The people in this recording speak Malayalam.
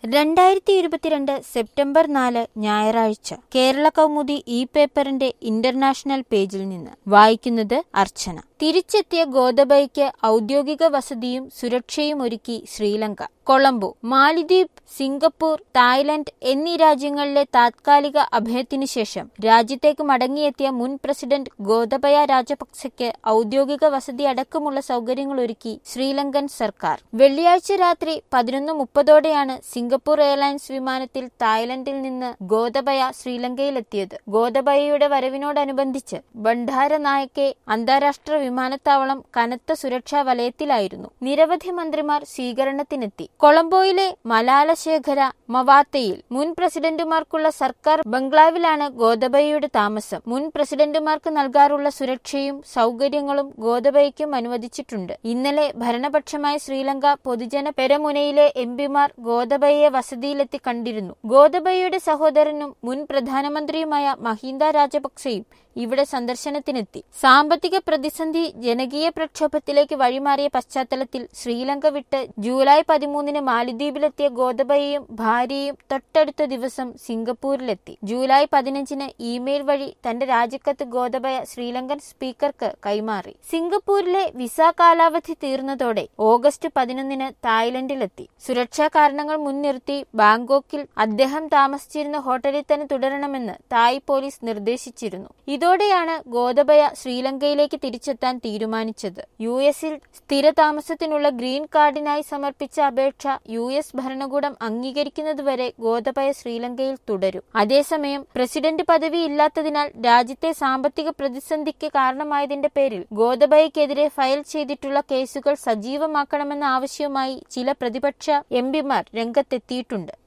രണ്ടായിരത്തി ഇരുപത്തിരണ്ട് സെപ്റ്റംബർ നാല് ഞായറാഴ്ച കേരള കൗമുദി ഇ പേപ്പറിന്റെ ഇന്റർനാഷണൽ പേജിൽ നിന്ന് വായിക്കുന്നത് അർച്ചന തിരിച്ചെത്തിയ ഗോതബയ്ക്ക് ഔദ്യോഗിക വസതിയും സുരക്ഷയും ഒരുക്കി ശ്രീലങ്ക കൊളംബോ മാലിദ്വീപ് സിംഗപ്പൂർ തായ്ലൻഡ് എന്നീ രാജ്യങ്ങളിലെ താത്കാലിക അഭയത്തിനു ശേഷം രാജ്യത്തേക്ക് മടങ്ങിയെത്തിയ മുൻ പ്രസിഡന്റ് ഗോതബയ രാജപക്സെക്ക് ഔദ്യോഗിക വസതി അടക്കമുള്ള സൗകര്യങ്ങൾ ഒരുക്കി ശ്രീലങ്കൻ സർക്കാർ വെള്ളിയാഴ്ച രാത്രി പതിനൊന്ന് മുപ്പതോടെയാണ് സിംഗപ്പൂർ എയർലൈൻസ് വിമാനത്തിൽ തായ്ലൻഡിൽ നിന്ന് ഗോതബയ ശ്രീലങ്കയിലെത്തിയത് ഗോതബയയുടെ വരവിനോടനുബന്ധിച്ച് ബണ്ഡാരനായക്കെ അന്താരാഷ്ട്ര വിമാനത്താവളം കനത്ത സുരക്ഷാ വലയത്തിലായിരുന്നു നിരവധി മന്ത്രിമാർ സ്വീകരണത്തിനെത്തി കൊളംബോയിലെ മലാലശേഖര മവാത്തയിൽ മുൻ പ്രസിഡന്റുമാർക്കുള്ള സർക്കാർ ബംഗ്ലാവിലാണ് ഗോതബയയുടെ താമസം മുൻ പ്രസിഡന്റുമാർക്ക് നൽകാറുള്ള സുരക്ഷയും സൗകര്യങ്ങളും ഗോതബയയ്ക്കും അനുവദിച്ചിട്ടുണ്ട് ഇന്നലെ ഭരണപക്ഷമായ ശ്രീലങ്ക പൊതുജന പെരമുനയിലെ എംപിമാർ ഗോതബയയെ വസതിയിലെത്തി കണ്ടിരുന്നു ഗോതബയയുടെ സഹോദരനും മുൻ പ്രധാനമന്ത്രിയുമായ മഹീന്ദ രാജപക്സെയും ഇവിടെ സന്ദർശനത്തിനെത്തി സാമ്പത്തിക പ്രതിസന്ധി ജനകീയ പ്രക്ഷോഭത്തിലേക്ക് വഴിമാറിയ പശ്ചാത്തലത്തിൽ ശ്രീലങ്ക വിട്ട് ജൂലൈ പതിമൂന്നിന് മാലിദ്വീപിലെത്തിയ ഗോതബയയും ഭാര്യയും തൊട്ടടുത്ത ദിവസം സിംഗപ്പൂരിലെത്തി ജൂലൈ പതിനഞ്ചിന് ഇമെയിൽ വഴി തന്റെ രാജിക്കത്ത് ഗോതബയ ശ്രീലങ്കൻ സ്പീക്കർക്ക് കൈമാറി സിംഗപ്പൂരിലെ വിസ കാലാവധി തീർന്നതോടെ ഓഗസ്റ്റ് പതിനൊന്നിന് തായ്ലൻഡിലെത്തി സുരക്ഷാ കാരണങ്ങൾ മുൻനിർത്തി ബാങ്കോക്കിൽ അദ്ദേഹം താമസിച്ചിരുന്ന ഹോട്ടലിൽ തന്നെ തുടരണമെന്ന് തായ് പോലീസ് നിർദ്ദേശിച്ചിരുന്നു ഇതോടെയാണ് ഗോതബയ ശ്രീലങ്കയിലേക്ക് തിരിച്ചെത്താൻ തീരുമാനിച്ചത് യു എസിൽ സ്ഥിരതാമസത്തിനുള്ള ഗ്രീൻ കാർഡിനായി സമർപ്പിച്ച അപേക്ഷ യു എസ് ഭരണകൂടം അംഗീകരിക്കുന്നതുവരെ ഗോതബയ ശ്രീലങ്കയിൽ തുടരും അതേസമയം പ്രസിഡന്റ് പദവി ഇല്ലാത്തതിനാൽ രാജ്യത്തെ സാമ്പത്തിക പ്രതിസന്ധിക്ക് കാരണമായതിന്റെ പേരിൽ ഗോതബയക്കെതിരെ ഫയൽ ചെയ്തിട്ടുള്ള കേസുകൾ സജീവമാക്കണമെന്ന ആവശ്യവുമായി ചില പ്രതിപക്ഷ എംപിമാർ രംഗത്തെത്തിയിട്ടുണ്ട്